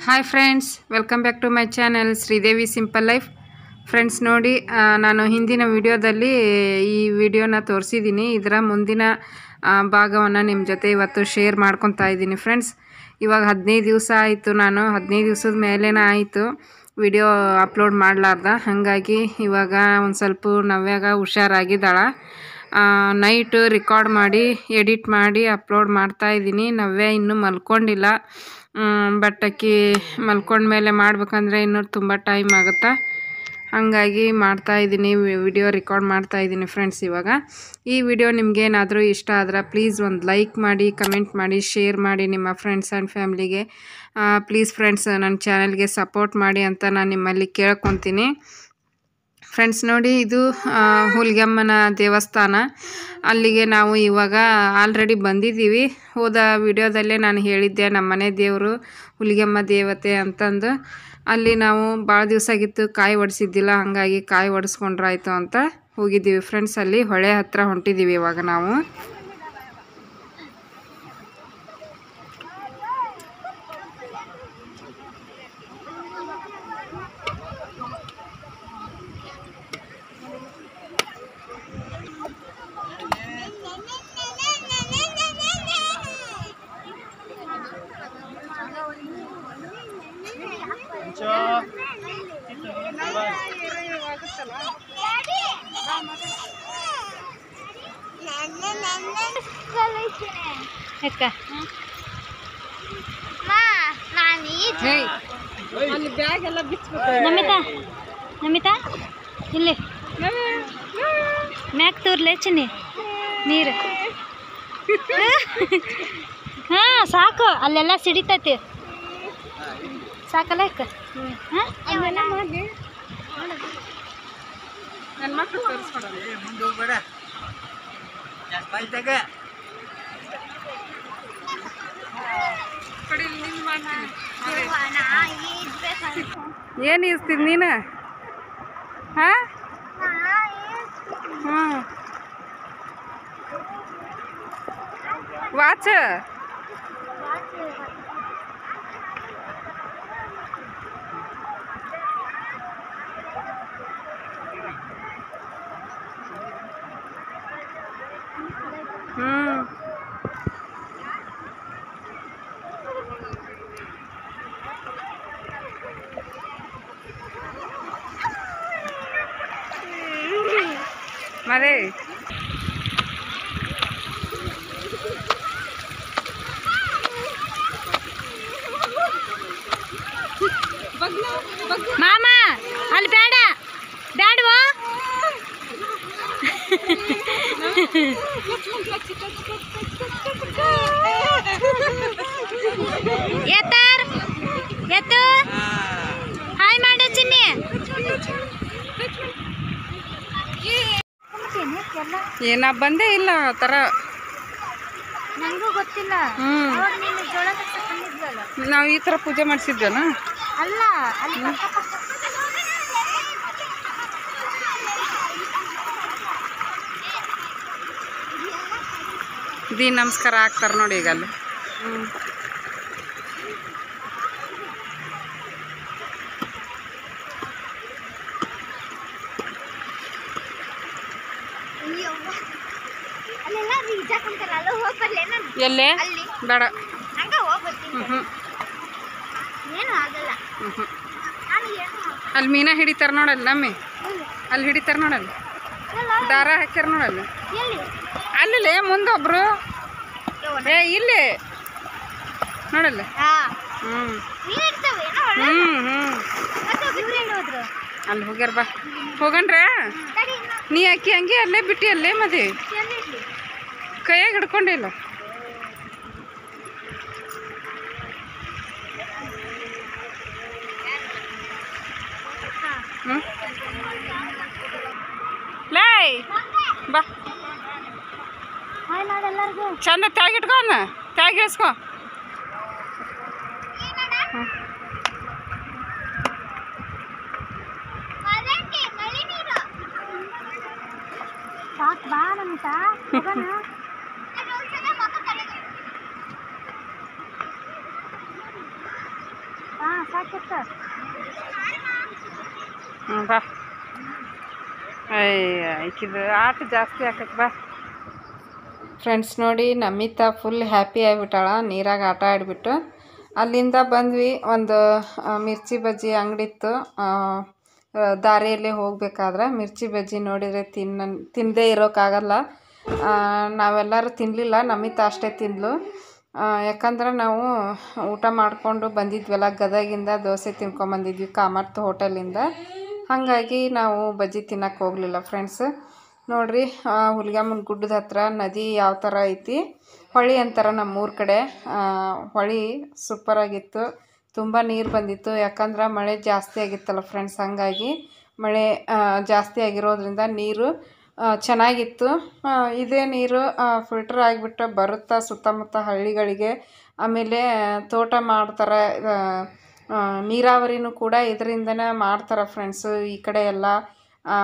Hi friends welcome back to my channel Sridevi simple life friends ನೋಡಿ ಆ, ನಾನು ಹಿಂದಿನ ವಿಡಿಯೋದಲ್ಲಿ ಈ ವಿಡಿಯೋನ ತೋರಿಸಿದ್ದೀನಿ ಇದರ ಮುಂದಿನ ಭಾಗವನ್ನು ನಿಮ್ಮ ಜೊತೆ ಇವತ್ತು ಶೇರ್ ಮಾಡ್ಕೊತಾ ಇದ್ದೀನಿ ಫ್ರೆಂಡ್ಸ್ ಇವಾಗ ಹದಿನೈದು ದಿವಸ ಆಯಿತು ನಾನು ಹದಿನೈದು ದಿವಸದ ಮೇಲೇನ ಆಯಿತು ವಿಡಿಯೋ ಅಪ್ಲೋಡ್ ಮಾಡಲಾರ್ದ ಹಾಗಾಗಿ ಇವಾಗ ಒಂದು ಸ್ವಲ್ಪ ನವ್ಯಾಗ ಹುಷಾರಾಗಿದ್ದಾಳೆ ನೈಟ್ ರೆಕಾರ್ಡ್ ಮಾಡಿ ಎಡಿಟ್ ಮಾಡಿ ಅಪ್ಲೋಡ್ ಮಾಡ್ತಾ ಇದ್ದೀನಿ ನವ್ಯ ಇನ್ನೂ ಮಲ್ಕೊಂಡಿಲ್ಲ ಬಟ್ ಆಕಿ ಮಲ್ಕೊಂಡ್ಮೇಲೆ ಮಾಡ್ಬೇಕಂದ್ರೆ ಇನ್ನೂ ತುಂಬ ಟೈಮ್ ಆಗುತ್ತೆ ಹಾಗಾಗಿ ಮಾಡ್ತಾ ಇದ್ದೀನಿ ವಿಡಿಯೋ ರೆಕಾರ್ಡ್ ಮಾಡ್ತಾ ಇದ್ದೀನಿ ಫ್ರೆಂಡ್ಸ್ ಇವಾಗ ಈ ವಿಡಿಯೋ ನಿಮಗೇನಾದರೂ ಇಷ್ಟ ಆದ್ರೆ ಪ್ಲೀಸ್ ಒಂದು ಲೈಕ್ ಮಾಡಿ ಕಮೆಂಟ್ ಮಾಡಿ ಶೇರ್ ಮಾಡಿ ನಿಮ್ಮ ಫ್ರೆಂಡ್ಸ್ ಆ್ಯಂಡ್ ಫ್ಯಾಮ್ಲಿಗೆ ಪ್ಲೀಸ್ ಫ್ರೆಂಡ್ಸ್ ನನ್ನ ಚಾನಲ್ಗೆ ಸಪೋರ್ಟ್ ಮಾಡಿ ಅಂತ ನಾನು ನಿಮ್ಮಲ್ಲಿ ಕೇಳ್ಕೊತೀನಿ ಫ್ರೆಂಡ್ಸ್ ನೋಡಿ ಇದು ಆ, ಹುಲಿಗೆಮ್ಮನ ದೇವಸ್ಥಾನ ಅಲ್ಲಿಗೆ ನಾವು ಇವಾಗ ಆಲ್ರೆಡಿ ಬಂದಿದ್ದೀವಿ ಹೋದ ವಿಡಿಯೋದಲ್ಲೇ ನಾನು ಹೇಳಿದ್ದೆ ನಮ್ಮ ಮನೆ ದೇವರು ಹುಲಿಗೆಮ್ಮ ದೇವತೆ ಅಂತಂದು ಅಲ್ಲಿ ನಾವು ಭಾಳ ದಿವಸ ಆಗಿತ್ತು ಕಾಯಿ ಒಡಿಸಿದ್ದಿಲ್ಲ ಹಾಗಾಗಿ ಕಾಯಿ ಒಡಿಸ್ಕೊಂಡ್ರಾಯ್ತು ಅಂತ ಹೋಗಿದ್ದೀವಿ ಫ್ರೆಂಡ್ಸ್ ಅಲ್ಲಿ ಹೊಳೆ ಹತ್ರ ಹೊಂಟಿದ್ದೀವಿ ಇವಾಗ ನಾವು ಅಕ್ಕ ನಾನು ಅಲ್ಲಿ ಬ್ಯಾಗ್ ಎಲ್ಲ ನಮಿತಾ ನಮಿತಾ ಇಲ್ಲಿ ಮ್ಯಾಕ್ ತೋರ್ಲೆ ಚಿನ್ನಿ ನೀರು ಹಾ ಸಾಕು ಅಲ್ಲೆಲ್ಲ ಸಿಡಿತೈತಿ ಸಾಕಲ್ಲ ಅಕ್ಕ ಹಾಂ ನನ್ನ ಮಕ್ಕಳು ತೋರಿಸ್ಕೊಡಲ್ಲ ಏನು ಇಸ್ತಿದ್ ನೀನು ಹಾಂ ಹ್ಞೂ ವಾಚ್ ಹ್ಞೂ ಮರೇ ಮಾಮ ಅಲ್ಲಿ ಬೇಡ ಬೇಡವಾ ಎತ್ತಾರ್ ಎತ್ತು ಹಾಯ್ ಮಾಡು ಚಿನ್ನಿ ಏನ ಬಂದೇ ಇಲ್ಲ ಆ ಥರ ನಂಗೂ ಗೊತ್ತಿಲ್ಲ ಹ್ಞೂ ಅವಾಗ ನೀನು ಜೋಳ ಕಟ್ಸಕ್ ಬಂದಿದ್ವಲ್ಲ ನಾವು ಈ ಥರ ಪೂಜೆ ಮಾಡಿಸಿದ್ವನ ಅಲ್ಲ ಅಲ್ಲಿ ದಿ ನಮಸ್ಕಾರ ಹಾಕ್ತಾರೆ ನೋಡಿ ಈಗ ಅಲ್ಲಿ ಹ್ಞೂ ಅಲ್ಲೆಲ್ಲ ರೀಜಾಕ್ ಅಂತಾರ ಅಲ್ಲ ಹೋಗಿ ಬರ್ಲೆ ನಾನು ಎಲ್ಲೇ ಅಲ್ಲಿ ಬೇಡ ಹಂಗ ಹೋಗಿ ಬರ್ತೀನಿ ಹ್ಞೂ ಹ್ಞೂ ಏನು ಆಗಲ್ಲ ಹ್ಞೂ ಹ್ಞೂ ನಾನು ಏನು ಅಲ್ಲಿ ಮೀನ ಹಿಡಿತಾರೆ ನೋಡಲ್ಲ ನಮ್ಮಿ ಅಲ್ಲಿ ಹಿಡಿತಾರೆ ನೋಡಲ್ಲ ದಾರ ಹಾಕ್ಯಾರ ನೋಡಲ್ಲ ಎಲ್ಲಿ ಅಲ್ಲಿ ಮುಂದೊಬ್ರು ಏ ಇಲ್ಲಿ ನೋಡಲ್ಲ ಹಾ ಹ್ಞೂ ನೀನು ಇರ್ತವೆ ಏನೋ ಹ್ಞೂ ಹ್ಞೂ ಮತ್ತೆ ಇವ್ರು ಎಲ್ಲಿ ಹೋದ್ರು ಅಲ್ಲಿ ಹೋಗ್ಯಾರ ಬಾ ಹೋಗಣ್ರ ತಡಿ ಇನ್ನು ನೀ ಅಕ್ಕಿ ಹಂಗೆ ಅಲ್ಲೇ ಬಿಟ್ಟು ಅಲ್ಲೇ ಮದಿ ಎಲ್ಲಿ ಇರ್ಲಿ ಕೈಯಾಗ ಹಿಡ್ಕೊಂಡಿಲ್ಲ ಹ್ಞೂ ಲೈ ಬಾ ಹಾಯ್ ಮಾಡು ಎಲ್ಲರಿಗೂ ಚಂದ ತೆಗಿಟ್ಕೊ ಅನ್ನ ತೆಗಿ ಇಳಿಸ್ಕೊ ಸಾಕು ಬಾ ನಮಿತಾ ಹೋಗೋಣ ಹಾಂ ಸಾಕಿತ್ತ ಹ್ಞೂ ಬಾ ಅಯ್ಯ ಈಕಿದು ಆಟ ಜಾಸ್ತಿ ಆಕೈತೆ ಬಾ ಫ್ರೆಂಡ್ಸ್ ನೋಡಿ ನಮಿತಾ ಫುಲ್ ಹ್ಯಾಪಿ ಆಗಿಬಿಟ್ಟಾಳ ನೀರಾಗ ಆಟ ಆಡಿಬಿಟ್ಟು ಅಲ್ಲಿಂದ ಬಂದ್ವಿ ಒಂದು ಆ, ಮಿರ್ಚಿ ಬಜ್ಜಿ ಅಂಗಡಿತ್ತು ದಾರಿಯಲ್ಲಿ ಹೋಗ್ಬೇಕಾದ್ರೆ ಮಿರ್ಚಿ ಬಜ್ಜಿ ನೋಡಿದರೆ ತಿನ್ನ ತಿನ್ನದೇ ಇರೋಕ್ಕಾಗಲ್ಲ ಆ, ನಾವೆಲ್ಲರೂ ತಿನ್ನಲಿಲ್ಲ ನಮಿತಾ ಅಷ್ಟೇ ತಿಂದ್ಲು ಆ, ಯಾಕಂದ್ರೆ ನಾವು ಊಟ ಮಾಡಿಕೊಂಡು ಬಂದಿದ್ವಲ್ಲ ಗದಗಿಂದ ದೋಸೆ ತಿನ್ಕೊಂಬಂದಿದ್ವಿ ಕಾಮರ್ತ್ ಹೋಟೆಲಿಂದ ಹಾಗಾಗಿ ನಾವು ಬಜ್ಜಿ ತಿನ್ನಕ್ಕೆ ಹೋಗಲಿಲ್ಲ ಫ್ರೆಂಡ್ಸ್ ನೋಡ್ರಿ ಹುಲಿಗೆಮ್ಮನ ಗುಡ್ಡದ ಹತ್ರ ನದಿ ಯಾವ ಥರ ಐತಿ ಹೊಳಿ ಅಂತಾರ ನಮ್ಮೂರ ಕಡೆ ಆ, ಹೊಳಿ ಸೂಪರಾಗಿತ್ತು ತುಂಬ ನೀರು ಬಂದಿತ್ತು ಯಾಕಂದ್ರೆ ಮಳೆ ಜಾಸ್ತಿ ಆಗಿತ್ತಲ್ಲ ಫ್ರೆಂಡ್ಸ್ ಹಾಗಾಗಿ ಮಳೆ ಆ, ಜಾಸ್ತಿ ಆಗಿರೋದ್ರಿಂದ ನೀರು ಆ, ಚೆನ್ನಾಗಿತ್ತು ಆ, ಇದೇ ನೀರು ಫಿಲ್ಟರ್ ಆಗಿಬಿಟ್ಟು ಬರುತ್ತಾ ಸುತ್ತಮುತ್ತ ಹಳ್ಳಿಗಳಿಗೆ ಆಮೇಲೆ ತೋಟ ಮಾಡ್ತಾರೆ ಆ, ಆ, ನೀರಾವರಿನೂ ಕೂಡ ಇದರಿಂದನೇ ಮಾಡ್ತಾರೆ ಫ್ರೆಂಡ್ಸು ಈ ಕಡೆ ಎಲ್ಲ ಆ,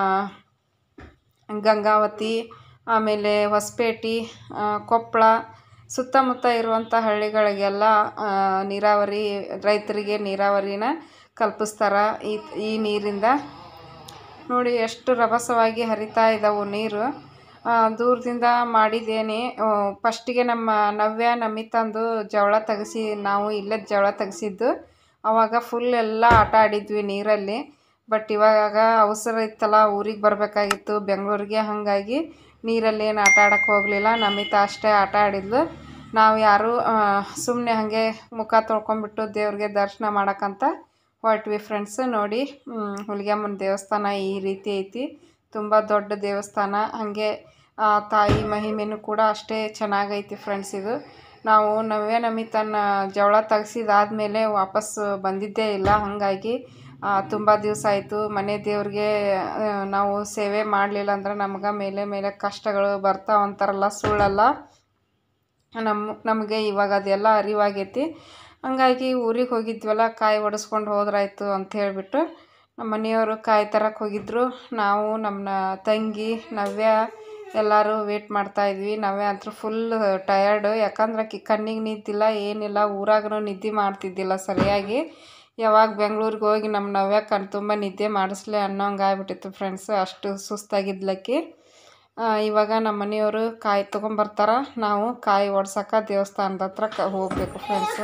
ಗಂಗಾವತಿ ಆಮೇಲೆ ಹೊಸಪೇಟೆ ಆ, ಕೊಪ್ಪಳ ಸುತ್ತಮುತ್ತ ಇರುವಂಥ ಹಳ್ಳಿಗಳಿಗೆಲ್ಲ ಆ, ನೀರಾವರಿ ರೈತರಿಗೆ ನೀರಾವರಿನ ಕಲ್ಪಿಸ್ತಾರೆ ಈ ಈ ನೀರಿಂದ ನೋಡಿ ಎಷ್ಟು ರಭಸವಾಗಿ ಹರಿತಾ ಇದ್ದಾವೆ ನೀರು ಆ, ದೂರದಿಂದ ಮಾಡಿದ್ದೇನೆ ಫಸ್ಟಿಗೆ ನಮ್ಮ ನವ್ಯ ನಮಿತಂದು ಜವಳ ತೆಗೆಸಿ ನಾವು ಇಲ್ಲೇ ಜವಳ ತೆಗೆಸಿದ್ದು ಅವಾಗ ಫುಲ್ ಎಲ್ಲ ಆಟ ಆಡಿದ್ವಿ ನೀರಲ್ಲಿ ಬಟ್ ಇವಾಗ ಅವಸರ ಇತ್ತಲ್ಲ ಊರಿಗೆ ಬರಬೇಕಾಗಿತ್ತು ಬೆಂಗಳೂರಿಗೆ ಹಾಗಾಗಿ ನೀರಲ್ಲಿ ಏನು ಆಟ ಆಡೋಕ್ಕೆ ಹೋಗಲಿಲ್ಲ ನಮಿತಾ ಅಷ್ಟೇ ಆಟ ಆಡಿದ್ಲು ನಾವು ಯಾರೂ ಸುಮ್ಮನೆ ಹಾಗೆ ಮುಖ ತೊಳ್ಕೊಂಬಿಟ್ಟು ದೇವ್ರಿಗೆ ದರ್ಶನ ಮಾಡೋಕ್ಕಂತ ಹೊರಟ್ವಿ ಫ್ರೆಂಡ್ಸ್ ನೋಡಿ ಹುಲಿಗೆಮ್ಮನ ದೇವಸ್ಥಾನ ಈ ರೀತಿ ಐತಿ ತುಂಬ ದೊಡ್ಡ ದೇವಸ್ಥಾನ ಹಾಗೆ ಆ ತಾಯಿ ಮಹಿಮೆನೂ ಕೂಡ ಅಷ್ಟೇ ಚೆನ್ನಾಗೈತಿ ಫ್ರೆಂಡ್ಸ್ ಇದು ನಾವು ನವ್ಯ ನಮಿತನ ಜವಳ ತೆಗ್ಸಿದಾದ್ಮೇಲೆ ವಾಪಸ್ ಬಂದಿದ್ದೇ ಇಲ್ಲ ಹಾಗಾಗಿ ತುಂಬ ದಿವಸ ಆಯಿತು ಮನೆ ದೇವ್ರಿಗೆ ಆ, ನಾವು ಸೇವೆ ಮಾಡಲಿಲ್ಲ ಅಂದ್ರೆ ನಮ್ಗೆ ಮೇಲೆ ಮೇಲೆ ಕಷ್ಟಗಳು ಬರ್ತಾವ ಅಂತಾರಲ್ಲ ಸುಳ್ಳಲ್ಲ ನಮ್ಮ ನಮಗೆ ಇವಾಗ ಅದೆಲ್ಲ ಅರಿವಾಗೈತಿ ಹಂಗಾಗಿ ಊರಿಗೆ ಹೋಗಿದ್ವಲ್ಲ ಕಾಯಿ ಒಡಿಸ್ಕೊಂಡು ಹೋದ್ರಾಯ್ತು ಅಂತ ಹೇಳಿಬಿಟ್ಟು ನಮ್ಮ ಮನೆಯವರು ಕಾಯಿ ತರಕ್ಕೆ ಹೋಗಿದ್ರು ನಾವು ನಮ್ಮ ತಂಗಿ ನವ್ಯ ಎಲ್ಲರೂ ವೇಟ್ ಮಾಡ್ತಾಯಿದ್ವಿ ನವ್ಯ ಅಂತೂ ಫುಲ್ ಟಯರ್ಡು ಯಾಕಂದ್ರೆ ಆಕಿ ಕಣ್ಣಿಗೆ ನಿದ್ದಿಲ್ಲ ಏನಿಲ್ಲ ಊರಾಗೂ ನಿದ್ದೆ ಮಾಡ್ತಿದ್ದಿಲ್ಲ ಸರಿಯಾಗಿ ಯಾವಾಗ ಬೆಂಗ್ಳೂರಿಗೆ ಹೋಗಿ ನಮ್ಮ ನವ್ಯ ಕಣ್ ತುಂಬ ನಿದ್ದೆ ಮಾಡಿಸ್ಲೆ ಅನ್ನೋಂಗೆ ಆಗ್ಬಿಟ್ಟಿತ್ತು ಫ್ರೆಂಡ್ಸ್ ಅಷ್ಟು ಸುಸ್ತಾಗಿದ್ಲಕ್ಕಿ ಆ, ಇವಾಗ ನಮ್ಮ ಮನೆಯವರು ಕಾಯಿ ತೊಗೊಂಬರ್ತಾರ ನಾವು ಕಾಯಿ ಒಡ್ಸಕ್ಕೆ ದೇವಸ್ಥಾನದ ಹತ್ರ ಕ ಹೋಗಬೇಕು ಫ್ರೆಂಡ್ಸ್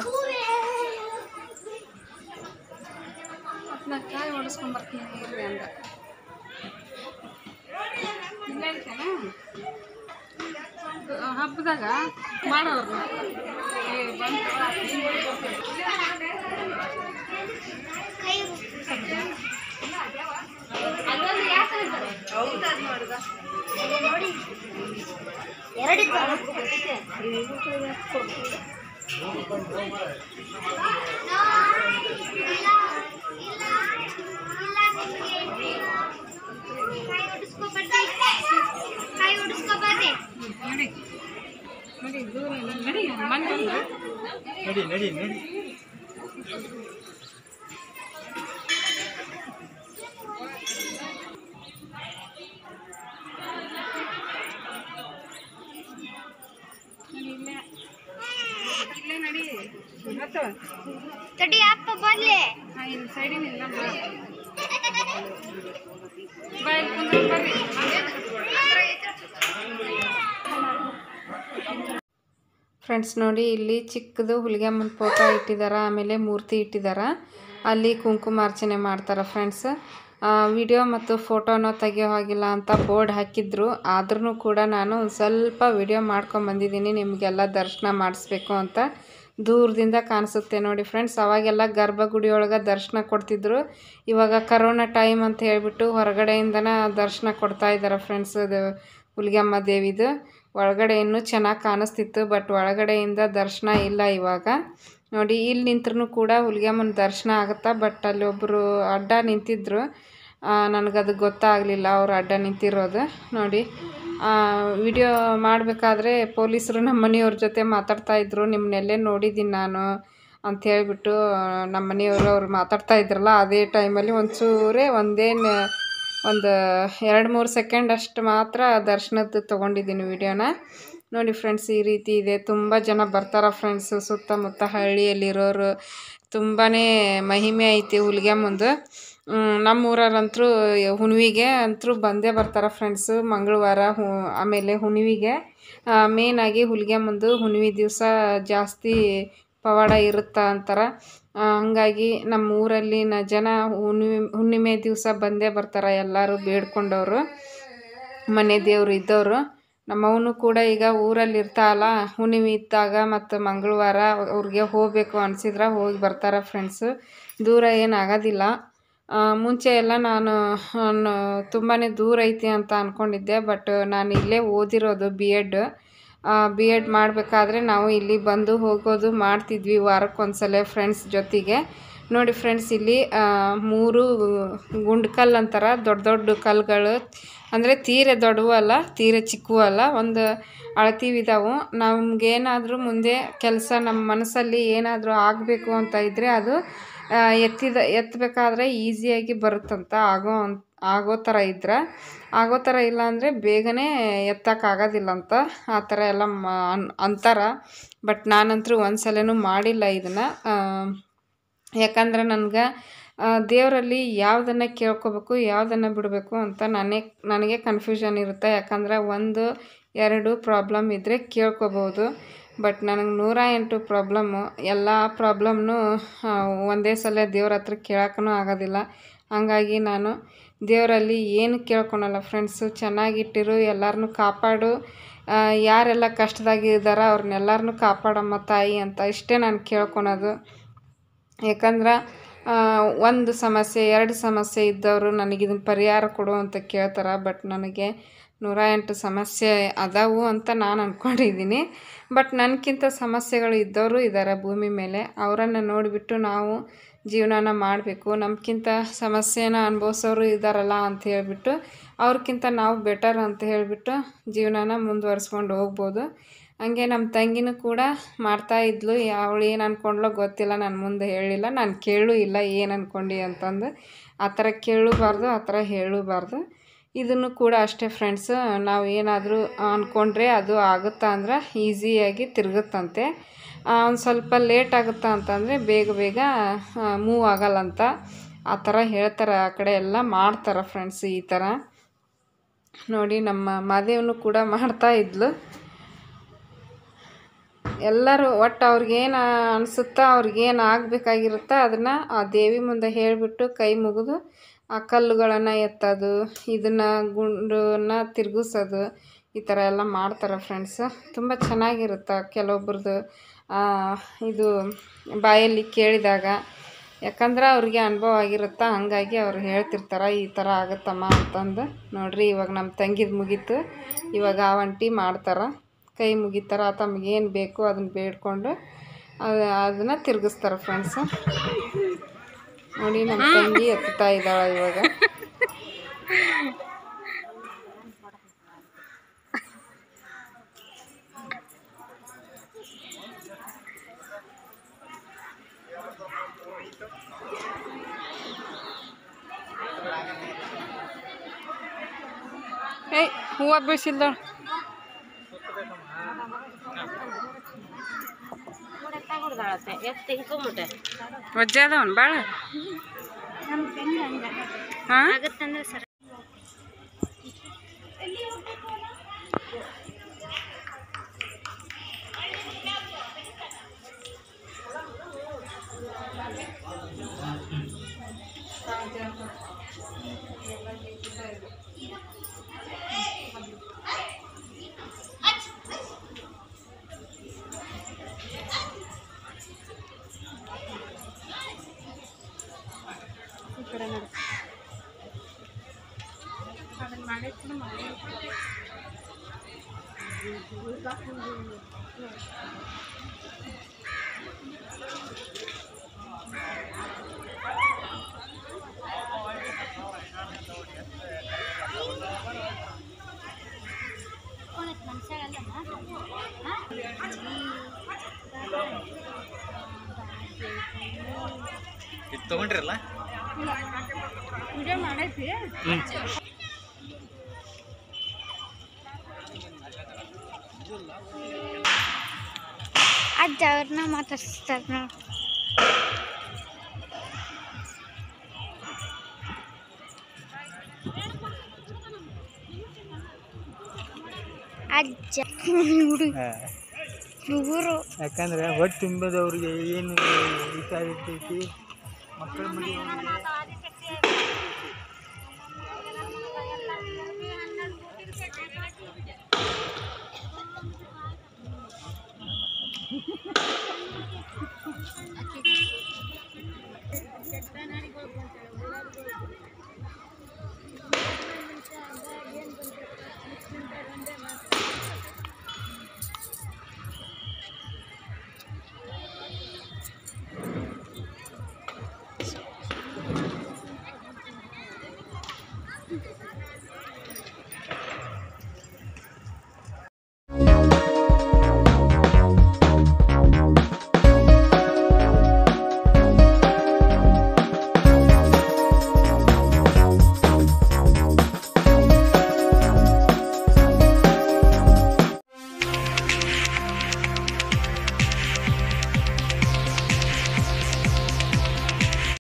ಕಾಯಿ ಓಡಿಸ್ಕೊಂಬರ್ತೀನಿ ಇರ್ರಿ ಅಂದ ಹಬ್ಬದಾಗ ಮಾಡೋರು ನೋಡಿ ಎರಡಿತ್ತು ಕಾಯಿ ಹೊಡಿಸ್ಕೊಬರ್ರಿ ನಡಿ ನಡಿ ದೂರ ಇಲ್ಲ. ನಡಿ ಮನೆ ಬಂದು ನಡಿ ನಡಿ ನಡಿ ನಡಿ ಇಲ್ಲೇ ಇಲ್ಲೇ ನಡಿ ಮತ್ತು ತಡಿ ಅಪ್ಪ ಬರ್ಲಿ ಹಾಂ ಇಲ್ಲಿ ಸೈಡಿನಿಲ್ಲ ಬಾ ಬಾ ಇಲ್ಲಿ ಕುಂದ್ರು ಬರ್ರಿ ಫ್ರೆಂಡ್ಸ್ ನೋಡಿ ಇಲ್ಲಿ ಚಿಕ್ಕದು ಹುಲಿಗೆಮ್ಮನ ಫೋಟೋ ಇಟ್ಟಿದ್ದಾರೆ ಆಮೇಲೆ ಮೂರ್ತಿ ಇಟ್ಟಿದ್ದಾರೆ ಅಲ್ಲಿ ಕುಂಕುಮಾರ್ಚನೆ ಮಾಡ್ತಾರೆ ಫ್ರೆಂಡ್ಸ್ ವಿಡಿಯೋ ಮತ್ತು ಫೋಟೋನ ತೆಗಿಯೋ ಹಾಗಿಲ್ಲ ಅಂತ ಬೋರ್ಡ್ ಹಾಕಿದ್ರು ಆದ್ರೂ ಕೂಡ ನಾನು ಒಂದು ಸ್ವಲ್ಪ ವಿಡಿಯೋ ಮಾಡ್ಕೊಂಬಂದಿದ್ದೀನಿ ನಿಮಗೆಲ್ಲ ದರ್ಶನ ಮಾಡಿಸ್ಬೇಕು ಅಂತ ದೂರದಿಂದ ಕಾಣಿಸುತ್ತೆ ನೋಡಿ ಫ್ರೆಂಡ್ಸ್ ಅವಾಗೆಲ್ಲ ಗರ್ಭಗುಡಿ ಒಳಗೆ ದರ್ಶನ ಕೊಡ್ತಿದ್ರು ಇವಾಗ ಕರೋನಾ ಟೈಮ್ ಅಂತ ಹೇಳ್ಬಿಟ್ಟು ಹೊರಗಡೆಯಿಂದನೇ ದರ್ಶನ ಕೊಡ್ತಾ ಇದ್ದಾರೆ ಫ್ರೆಂಡ್ಸ್ ಹುಲಿಗೆಮ್ಮ ದೇವಿದು ಒಳಗಡೆ ಇನ್ನೂ ಚೆನ್ನಾಗಿ ಕಾಣಿಸ್ತಿತ್ತು ಬಟ್ ಒಳಗಡೆಯಿಂದ ದರ್ಶನ ಇಲ್ಲ ಇವಾಗ ನೋಡಿ ಇಲ್ಲಿ ನಿಂತ್ರೂ ಕೂಡ ಹುಲಿಗೆಮ್ಮನ ದರ್ಶನ ಆಗುತ್ತಾ ಬಟ್ ಅಲ್ಲಿ ಒಬ್ಬರು ಅಡ್ಡ ನಿಂತಿದ್ರು ನನಗದು ಗೊತ್ತಾಗಲಿಲ್ಲ ಅವ್ರು ಅಡ್ಡ ನಿಂತಿರೋದು ನೋಡಿ ವಿಡಿಯೋ ಮಾಡಬೇಕಾದ್ರೆ ಪೊಲೀಸರು ನಮ್ಮ ಮನೆಯವ್ರ ಜೊತೆ ಮಾತಾಡ್ತಾ ಇದ್ರು ನಿಮ್ಮನ್ನೆಲ್ಲೇ ನೋಡಿದ್ದೀನಿ ನಾನು ಅಂತ ಹೇಳ್ಬಿಟ್ಟು ನಮ್ಮ ಮನೆಯವರು ಅವ್ರು ಮಾತಾಡ್ತಾ ಇದ್ರಲ್ಲ ಅದೇ ಟೈಮಲ್ಲಿ ಒಂಚೂರೇ ಒಂದೇನು ಒಂದು ಎರಡು ಮೂರು ಸೆಕೆಂಡ್ ಅಷ್ಟು ಮಾತ್ರ ದರ್ಶನದ್ದು ತೊಗೊಂಡಿದ್ದೀನಿ ವಿಡಿಯೋನ ನೋಡಿ ಫ್ರೆಂಡ್ಸ್ ಈ ರೀತಿ ಇದೆ ತುಂಬ ಜನ ಬರ್ತಾರೆ ಫ್ರೆಂಡ್ಸು ಸುತ್ತಮುತ್ತ ಹಳ್ಳಿಯಲ್ಲಿರೋರು ತುಂಬಾ ಮಹಿಮೆ ಐತಿ ಹುಲಿಗೆ ಮುಂದೆ ನಮ್ಮ ಊರವ್ರಂತರೂ ಹುಣ್ವಿಗೆ ಅಂತರೂ ಬಂದೇ ಬರ್ತಾರೆ ಫ್ರೆಂಡ್ಸು ಮಂಗಳವಾರ ಹು ಆಮೇಲೆ ಹುಣ್ವಿಗೆ ಮೇನಾಗಿ ಹುಲಿಗೆ ಮುಂದೆ ಹುಣ್ವಿ ದಿವಸ ಜಾಸ್ತಿ ಪವಾಡ ಇರುತ್ತಾ ಅಂತಾರೆ ಆ, ಹಂಗಾಗಿ ನಮ್ಮ ಊರಲ್ಲಿನ ಜನ ಹುಣ್ಣಿಮೆ ಹುಣ್ಣಿಮೆ ದಿವಸ ಬಂದೇ ಬರ್ತಾರೆ ಎಲ್ಲರೂ ಬೇಡ್ಕೊಂಡವರು ಮನೆ ದೇವ್ರು ಇದ್ದವರು ನಮ್ಮವನು ಕೂಡ ಈಗ ಊರಲ್ಲಿ ಇರ್ತಾವಲ್ಲ ಹುಣ್ಣಿಮೆ ಇದ್ದಾಗ ಮತ್ತು ಮಂಗಳವಾರ ಅವ್ರಿಗೆ ಹೋಗಬೇಕು ಅನಿಸಿದ್ರೆ ಹೋಗಿ ಬರ್ತಾರೆ ಫ್ರೆಂಡ್ಸು ದೂರ ಏನು ಆಗೋದಿಲ್ಲ ಆ, ಮುಂಚೆ ಎಲ್ಲ ನಾನು ತುಂಬಾ ದೂರ ಐತಿ ಅಂತ ಅಂದ್ಕೊಂಡಿದ್ದೆ ಬಟ್ ನಾನು ಇಲ್ಲೇ ಓದಿರೋದು ಬಿ ಎಡ್ ಬಿ ಎಡ್ ಮಾಡಬೇಕಾದ್ರೆ ನಾವು ಇಲ್ಲಿ ಬಂದು ಹೋಗೋದು ಮಾಡ್ತಿದ್ವಿ ವಾರಕ್ಕೊಂದ್ಸಲ ಫ್ರೆಂಡ್ಸ್ ಜೊತೆಗೆ ನೋಡಿ ಫ್ರೆಂಡ್ಸ್ ಇಲ್ಲಿ ಆ, ಮೂರು ಗುಂಡು ಕಲ್ಲು ಅಂತಾರ ದೊಡ್ಡ ದೊಡ್ಡ ಕಲ್ಲುಗಳು ಅಂದರೆ ತೀರೆ ದೊಡ್ಡವು ಅಲ್ಲ ತೀರೆ ಚಿಕ್ಕವು ಅಲ್ಲ ಒಂದು ಅಳತಿವಿದಾವು ನಮಗೇನಾದರೂ ಮುಂದೆ ಕೆಲಸ ನಮ್ಮ ಮನಸ್ಸಲ್ಲಿ ಏನಾದರೂ ಆಗಬೇಕು ಅಂತ ಇದ್ದರೆ ಅದು ಆ, ಎತ್ತಿದ ಎತ್ತಬೇಕಾದ್ರೆ ಈಸಿಯಾಗಿ ಬರುತ್ತಂತ ಆಗೋ ಅನ್- ಆಗೋ ಥರ ಇದ್ರೆ ಆಗೋ ಥರ ಇಲ್ಲ ಅಂದರೆ ಬೇಗನೆ ಎತ್ತಕ್ಕಾಗೋದಿಲ್ಲ ಅಂತ ಆ ಥರ ಎಲ್ಲ ಮಾ ಅನ್- ಅಂತಾರ ಬಟ್ ನಾನಂತರೂ ಒಂದು ಸಲನೂ ಮಾಡಿಲ್ಲ ಇದನ್ನು ಯಾಕಂದ್ರೆ ನನಗೆ ದೇವರಲ್ಲಿ ಯಾವುದನ್ನು ಕೇಳ್ಕೊಬೇಕು ಯಾವುದನ್ನು ಬಿಡಬೇಕು ಅಂತ ನನಗೆ ನನಗೆ ಕನ್ಫ್ಯೂಷನ್ ಇರುತ್ತೆ ಯಾಕಂದ್ರೆ ಒಂದು ಎರಡು ಪ್ರಾಬ್ಲಮ್ ಇದ್ದರೆ ಕೇಳ್ಕೊಬೋದು ಬಟ್ ನನಗೆ ನೂರ ಎಂಟು ಪ್ರಾಬ್ಲಮ್ಮು ಎಲ್ಲ ಪ್ರಾಬ್ಲಮ್ನು ಒಂದೇ ಸಲ ದೇವ್ರ ಹತ್ರ ಕೇಳೋಕ್ಕೂ ಆಗೋದಿಲ್ಲ ಹಾಗಾಗಿ ನಾನು ದೇವರಲ್ಲಿ ಏನು ಕೇಳ್ಕೊಳಲ್ಲ ಫ್ರೆಂಡ್ಸು ಚೆನ್ನಾಗಿಟ್ಟಿರು ಎಲ್ಲರನ್ನೂ ಕಾಪಾಡು ಆ, ಯಾರೆಲ್ಲ ಕಷ್ಟದಾಗಿದ್ದಾರ ಅವ್ರನ್ನೆಲ್ಲರನ್ನೂ ಕಾಪಾಡಮ್ಮ ತಾಯಿ ಅಂತ ಇಷ್ಟೇ ನಾನು ಕೇಳ್ಕೊಳೋದು ಯಾಕಂದ್ರೆ ಒಂದು ಸಮಸ್ಯೆ ಎರಡು ಸಮಸ್ಯೆ ಇದ್ದವರು ನನಗೆ ಇದನ್ನು ಪರಿಹಾರ ಕೊಡು ಅಂತ ಕೇಳ್ತಾರೆ ಬಟ್ ನನಗೆ ನೂರ ಎಂಟು ಸಮಸ್ಯೆ ಅದಾವು ಅಂತ ನಾನು ಅಂದ್ಕೊಂಡಿದ್ದೀನಿ ಬಟ್ ನನಗಿಂತ ಸಮಸ್ಯೆಗಳು ಇದ್ದವರು ಇದ್ದಾರೆ ಭೂಮಿ ಮೇಲೆ ಅವರನ್ನು ನೋಡಿಬಿಟ್ಟು ನಾವು ಜೀವನನ ಮಾಡಬೇಕು ನಮ್ಗಿಂತ ಸಮಸ್ಯೆನ ಅನುಭವಿಸೋರು ಇದ್ದಾರಲ್ಲ ಅಂತ ಹೇಳಿಬಿಟ್ಟು ಅವ್ರಿಗಿಂತ ನಾವು ಬೆಟರ್ ಅಂತ ಹೇಳಿಬಿಟ್ಟು ಜೀವನನ ಮುಂದುವರ್ಸ್ಕೊಂಡು ಹೋಗ್ಬೋದು ಹಂಗೆ ನಮ್ಮ ತಂಗಿನೂ ಕೂಡ ಮಾಡ್ತಾ ಇದ್ಲು ಅವಳು ಏನು ಅಂದ್ಕೊಂಡ್ಲೋ ಗೊತ್ತಿಲ್ಲ ನಾನು ಮುಂದೆ ಹೇಳಿಲ್ಲ ನಾನು ಕೇಳೂ ಇಲ್ಲ ಏನು ಅಂದ್ಕೊಂಡು ಅಂತಂದು ಆ ಥರ ಕೇಳಬಾರ್ದು ಆ ಥರ ಹೇಳಬಾರ್ದು ಇದನ್ನು ಕೂಡ ಅಷ್ಟೇ ಫ್ರೆಂಡ್ಸು ನಾವು ಏನಾದರೂ ಅಂದ್ಕೊಂಡ್ರೆ ಅದು ಆಗುತ್ತಾ ಅಂದ್ರೆ ಈಸಿಯಾಗಿ ತಿರುಗುತ್ತಂತೆ ಒಂದು ಸ್ವಲ್ಪ ಲೇಟ್ ಆಗುತ್ತಾ ಅಂತಂದರೆ ಬೇಗ ಬೇಗ ಮೂವ್ ಆಗಲ್ಲಂತ ಆ ಥರ ಹೇಳ್ತಾರೆ ಆ ಕಡೆ ಎಲ್ಲ ಮಾಡ್ತಾರೆ ಫ್ರೆಂಡ್ಸ್ ಈ ಥರ ನೋಡಿ ನಮ್ಮ ಮಾದೇವನು ಕೂಡ ಮಾಡ್ತಾ ಇದ್ಲು ಎಲ್ಲರೂ ಒಟ್ಟು ಅವ್ರಿಗೇನು ಅನಿಸುತ್ತಾ ಅವ್ರಿಗೇನು ಆಗಬೇಕಾಗಿರುತ್ತೋ ಅದನ್ನು ಆ ದೇವಿ ಮುಂದೆ ಹೇಳಿಬಿಟ್ಟು ಕೈ ಮುಗಿದು ಆ ಕಲ್ಲುಗಳನ್ನು ಎತ್ತೋದು ಇದನ್ನು ಗುಂಡನ್ನ ತಿರುಗಿಸೋದು ಈ ಥರ ಎಲ್ಲ ಮಾಡ್ತಾರೆ ಫ್ರೆಂಡ್ಸು ತುಂಬ ಚೆನ್ನಾಗಿರುತ್ತೆ ಕೆಲವೊಬ್ರದ್ದು ಇದು ಬಾಯಲ್ಲಿ ಕೇಳಿದಾಗ ಯಾಕಂದ್ರೆ ಅವ್ರಿಗೆ ಅನುಭವ ಆಗಿರುತ್ತೆ ಹಂಗಾಗಿ ಅವ್ರು ಹೇಳ್ತಿರ್ತಾರೆ ಈ ಥರ ಆಗುತ್ತಮ್ಮ ಅಂತಂದು ನೋಡ್ರಿ ಇವಾಗ ನಮ್ಮ ತಂಗಿದು ಮುಗೀತು ಇವಾಗ ಆ ಒಂಟಿ ಮಾಡ್ತಾರೆ ಕೈ ಮುಗಿತಾರೆ ತಮಗೇನು ಬೇಕು ಅದನ್ನು ಬೇಡ್ಕೊಂಡು ಅದು ಅದನ್ನು ತಿರುಗಿಸ್ತಾರೆ ಫ್ರೆಂಡ್ಸು ನೋಡಿ ನಮ್ಮ ತಂಗಿ ಎತ್ತುತ್ತಾ ಇದ್ದಾಳೆ ಇವಾಗ ಏಯ್ ಹೂವು ಬೀಸಿಲ್ದ ವಜ್ಜೆ ಅದಾವನ್ ಭಾಳ ನಮ್ಮ ಫ್ರೆಂಡ್ ಹಂಗ ಹಾಂ ಆಗತ್ತಂದ್ರೆ ಸರ್ ಈ ಕಡೆ ನೋಡಿ ಅದನ್ನ ಮಾಡಿರ್ತೀನಿ ಮಾಡಿ ಇದು ತೊಗೊಂಡ್ರಲ್ಲ ವಿಡಿಯೋ ಮಾಡೈತಿ ಅಜ್ಜ ಅವ್ರನ್ನ ಮಾತಾಡ್ಸ್ತಾರೆ ನೋಡಿ ಅಜ್ಜ ಹುಡುಗ ಹುಡುಗರು ಯಾಕಂದ್ರೆ ಹೊಟ್ಟೆ ತುಂಬದವ್ರಿಗೆ ಏನು ವಿಚಾರ ಇರ್ತೈತಿ ಮಕ್ಕಳ ಮದುವೆ